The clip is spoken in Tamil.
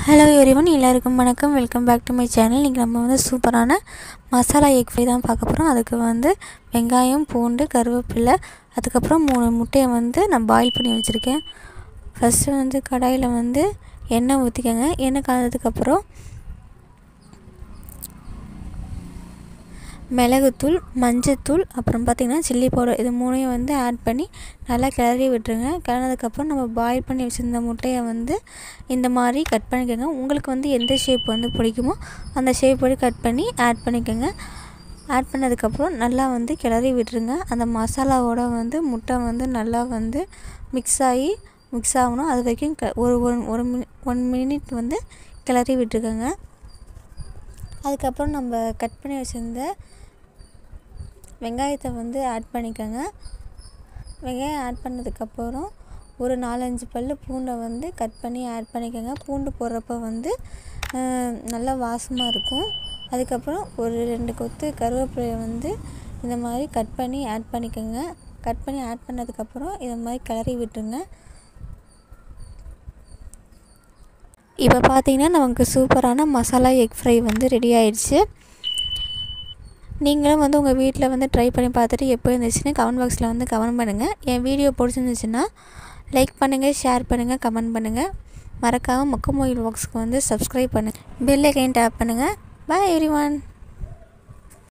ஹலோ எவ்ரிவன் எல்லாருக்கும் வணக்கம் welcome back to my channel இன்றைக்கி நம்ம வந்து சூப்பரான மசாலா எக் ஃப்ரை தான் பார்க்க போகிறோம் அதுக்கு வந்து வெங்காயம் பூண்டு கருவேப்பிலை அதுக்கப்புறம் மூணு முட்டையை வந்து நான் பாயில் பண்ணி வச்சுருக்கேன் ஃபஸ்ட்டு வந்து கடாயில் வந்து எண்ணெய் ஊற்றிக்கோங்க எண்ணெய் காய்ஞ்சதுக்கப்புறம் மிளகுத்தூள் மஞ்சத்தூள் அப்புறம் பார்த்திங்கன்னா சில்லி பவுடர் இது மூணையும் வந்து ஆட் பண்ணி நல்லா கிளறி விட்டுருங்க கிளறினதுக்கப்புறம் நம்ம பாயில் பண்ணி வச்சுருந்த முட்டையை வந்து இந்த மாதிரி கட் பண்ணிக்கோங்க உங்களுக்கு வந்து எந்த ஷேப் வந்து பிடிக்குமோ அந்த ஷேப் படி கட் பண்ணி ஆட் பண்ணிக்கோங்க ஆட் பண்ணதுக்கப்புறம் நல்லா வந்து கிளறி விட்டுருங்க அந்த மசாலாவோட வந்து முட்டை வந்து நல்லா வந்து மிக்ஸ் ஆகி மிக்ஸ் ஆகணும் அது வரைக்கும் க ஒரு ஒன் ஒரு மினி ஒன் மினிட் வந்து கிளறி விட்டுருக்கோங்க அதுக்கப்புறம் நம்ம கட் பண்ணி வச்சுருந்த வெங்காயத்தை வந்து ஆட் பண்ணிக்கோங்க வெங்காயம் ஆட் பண்ணதுக்கப்புறம் ஒரு நாலஞ்சு பல் பூண்டை வந்து கட் பண்ணி ஆட் பண்ணிக்கோங்க பூண்டு போடுறப்ப வந்து நல்லா வாசமாக இருக்கும் அதுக்கப்புறம் ஒரு ரெண்டு கொத்து கருவேப்பிலையை வந்து இந்த மாதிரி கட் பண்ணி ஆட் பண்ணிக்கோங்க கட் பண்ணி ஆட் பண்ணதுக்கப்புறம் இதை மாதிரி கிளறி விட்டுருங்க இப்போ பார்த்தீங்கன்னா நமக்கு சூப்பரான மசாலா எக் ஃப்ரை வந்து ரெடி ஆயிடுச்சு நீங்களும் வந்து உங்கள் வீட்டில் வந்து ட்ரை பண்ணி பார்த்துட்டு எப்போ இருந்துச்சுன்னு கமெண்ட் பாக்ஸில் வந்து கமெண்ட் பண்ணுங்கள் என் வீடியோ பிடிச்சிருந்துச்சுன்னா லைக் பண்ணுங்கள் ஷேர் பண்ணுங்கள் கமெண்ட் பண்ணுங்கள் மறக்காமல் மொக்க மொயில் பாக்ஸுக்கு வந்து சப்ஸ்கிரைப் பண்ணுங்கள் பெல் ஐக்கைன் டேப் பண்ணுங்கள் பாய் எவ்ரி ஒன்